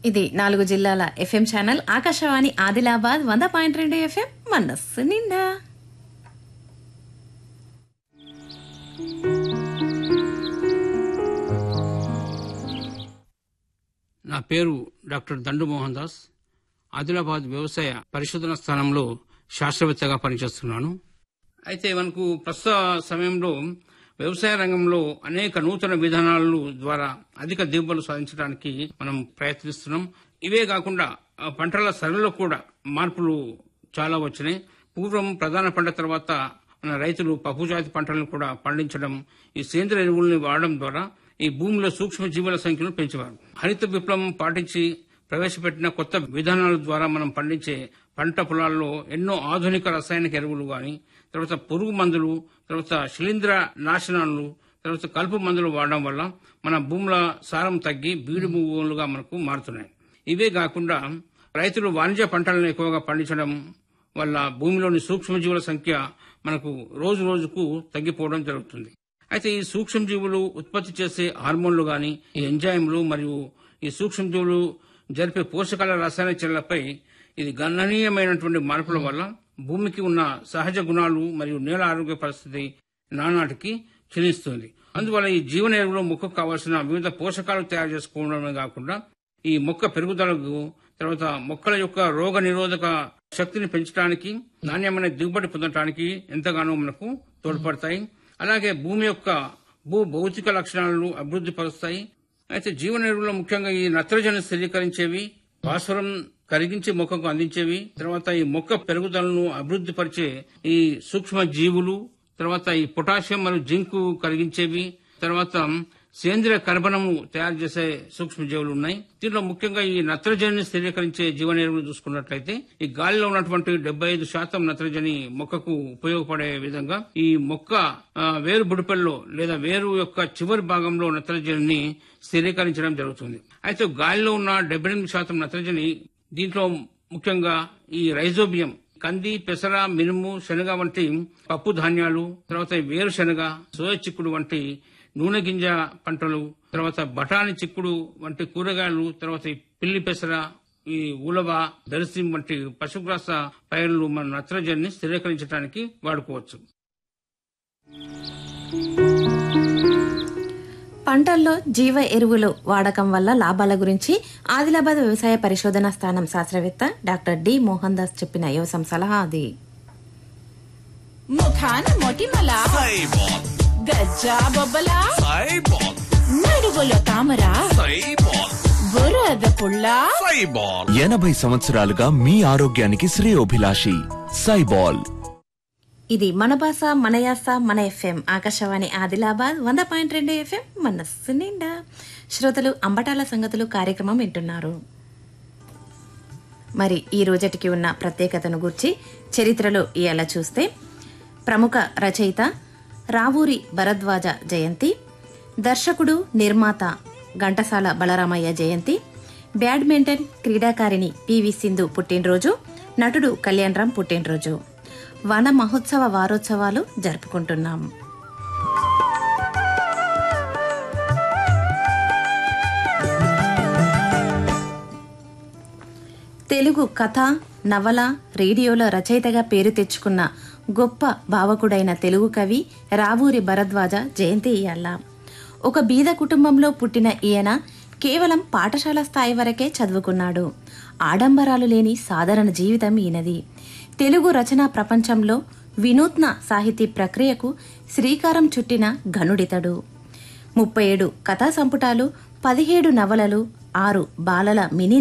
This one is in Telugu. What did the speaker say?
ఇది నాలుగు జిల్లాల ఎఫ్ఎం ఛానల్ ఆకాశవాణి ఆదిలాబాద్ వంద పాయింట్ రెండు ఎఫ్ఎం మనస్సు నిండా నా పేరు డాక్టర్ దండు మోహన్ దాస్ ఆదిలాబాద్ వ్యవసాయ పరిశోధన స్థానంలో శాస్త్రవేత్తగా పనిచేస్తున్నాను అయితే మనకు ప్రస్తుత సమయంలో వ్యవసాయ రంగంలో అనేక నూతన విధానాల ద్వారా అధిక దిగుబడులు సాధించడానికి మనం ప్రయత్నిస్తున్నాం ఇవే కాకుండా ఆ పంటల సరళలో కూడా మార్పులు చాలా వచ్చినాయి పూర్వం ప్రధాన పంట తర్వాత మన రైతులు పప్పుజాతి పంటలను కూడా పండించడం ఈ సేంద్రియ ఎరువుల్ని వాడడం ద్వారా ఈ భూమిలో సూక్ష్మ జీవుల సంఖ్యను పెంచేవారు హరిత విప్లవం పాటించి ప్రవేశపెట్టిన కొత్త విధానాల ద్వారా మనం పండించే పంట పొలాల్లో ఎన్నో ఆధునిక రసాయనిక ఎరువులు గాని తర్వాత పురుగు మందులు తర్వాత శిలీంద్ర నాశనాలు తర్వాత కలుపు మందులు వాడడం వల్ల మన భూముల సారం తగ్గి బీడు భూములుగా మనకు మారుతున్నాయి ఇవే కాకుండా రైతులు వాణిజ్య పంటలను ఎక్కువగా పండించడం వల్ల భూమిలోని సూక్ష్మజీవుల సంఖ్య మనకు రోజు రోజుకు తగ్గిపోవడం జరుగుతుంది అయితే ఈ సూక్ష్మజీవులు ఉత్పత్తి చేసే హార్మోన్లు గాని ఈ ఎంజైమ్లు మరియు ఈ సూక్ష్మజీవులు జరిపే పోషకాల రసాయన చర్యలపై ఇది గణనీయమైనటువంటి మార్పుల వల్ల భూమికి ఉన్న సహజ గుణాలు మరియు నేల ఆరోగ్య పరిస్థితి నానాటికి క్షీణిస్తుంది అందువల్ల ఈ జీవన ఎరువులో మొక్కకు కావాల్సిన వివిధ పోషకాలు తయారు చేసుకోవడమే కాకుండా ఈ మొక్క పెరుగుదలకు తర్వాత మొక్కల యొక్క రోగ నిరోధక శక్తిని పెంచడానికి నాణ్యమైన దిగుబడి పొందడానికి ఎంతగానో మనకు తోడ్పడతాయి అలాగే భూమి యొక్క భూ భౌతిక లక్షణాలను అభివృద్ధి పరుస్తాయి అయితే జీవన ఎరువుల్లో ముఖ్యంగా ఈ నత్రజని స్థిరీకరించేవి భాస్వరం కరిగించి మొక్కకు అందించేవి తర్వాత ఈ మొక్క పెరుగుదలను అభివృద్ధి పరిచే ఈ సూక్ష్మ జీవులు తర్వాత ఈ పొటాషియం మరియు జింక్ కరిగించేవి తర్వాత సేంద్రియ కర్బనము తయారు చేసే సూక్ష్మజీవులు ఉన్నాయి దీనిలో ముఖ్యంగా ఈ నత్రజనిని స్థిరీకరించే జీవన ఎరువులు చూసుకున్నట్లయితే ఈ గాలిలో ఉన్నటువంటి డెబ్బై ఐదు శాతం నత్రజని మొక్కకు ఉపయోగపడే విధంగా ఈ మొక్క ఆ, వేరు బుడిపెల్లో లేదా వేరు యొక్క చివరి భాగంలో నత్రజనిని స్థిరీకరించడం జరుగుతుంది అయితే గాలిలో ఉన్న డెబ్బై ఎనిమిది శాతం నత్రజని దీంట్లో ముఖ్యంగా ఈ రైజోబియం కంది పెసర మినుము శనగ వంటి పప్పు ధాన్యాలు తర్వాత ఈ వేరుశనగ సోయ చిక్కుడు వంటి నూనె గింజ పంటలు తర్వాత బఠానీ చిక్కుడు వంటి కూరగాయలు తర్వాత ఈ పిల్లి పెసర ఈ ఉలవ దరిసిం వంటి పశుగ్రాస పైర్లు మన నత్రజనిని స్థిరీకరించడానికి వాడుకోవచ్చు పంటల్లో జీవ ఎరువులు వాడకం వల్ల లాభాల గురించి ఆదిలాబాద్ వ్యవసాయ పరిశోధన స్థానం శాస్త్రవేత్త డాక్టర్ డి మోహన్ దాస్ చెప్పిన యోసం సలహా అది ముఖాన మొటిమల సైబాల్ గజ్జా బొబ్బల సైబాల్ నడువులో తామర సైబాల్ బురద పుల్ల సైబాల్ ఎనభై సంవత్సరాలుగా మీ ఆరోగ్యానికి శ్రేయోభిలాషి సైబాల్ ఇది మన భాష మన యాస మన ఎఫ్ఎం ఆకాశవాణి ఆదిలాబాద్ వంద పాయింట్ రెండు ఎఫ్ఎం మనస్సు నిండా శ్రోతలు అంబటాల సంగతులు కార్యక్రమం వింటున్నారు మరి ఈ రోజటికి ఉన్న ప్రత్యేకతను గురించి చరిత్రలో ఇవాళ చూస్తే ప్రముఖ రచయిత రావూరి భరద్వాజ జయంతి దర్శకుడు నిర్మాత ఘంటసాల బలరామయ్య జయంతి బ్యాడ్మింటన్ క్రీడాకారిణి పివి సింధు పుట్టినరోజు నటుడు కళ్యాణరామ్ పుట్టినరోజు వన మహోత్సవ వారోత్సవాలు జరుపుకుంటున్నాం తెలుగు కథ నవల రేడియోలో రచయితగా పేరు తెచ్చుకున్న గొప్ప భావకుడైన తెలుగు కవి రావూరి భరద్వాజ జయంతి ఇయ్యాల ఒక బీద కుటుంబంలో పుట్టిన ఈయన కేవలం పాఠశాల స్థాయి వరకే చదువుకున్నాడు ఆడంబరాలు లేని సాధారణ జీవితం ఈయనది తెలుగు రచనా ప్రపంచంలో వినూత్న సాహితీ ప్రక్రియకు శ్రీకారం చుట్టిన ఘనుడితడు ముప్పై ఏడు కథా సంపుటాలు పదిహేడు నవలలు ఆరు బాలల మినీ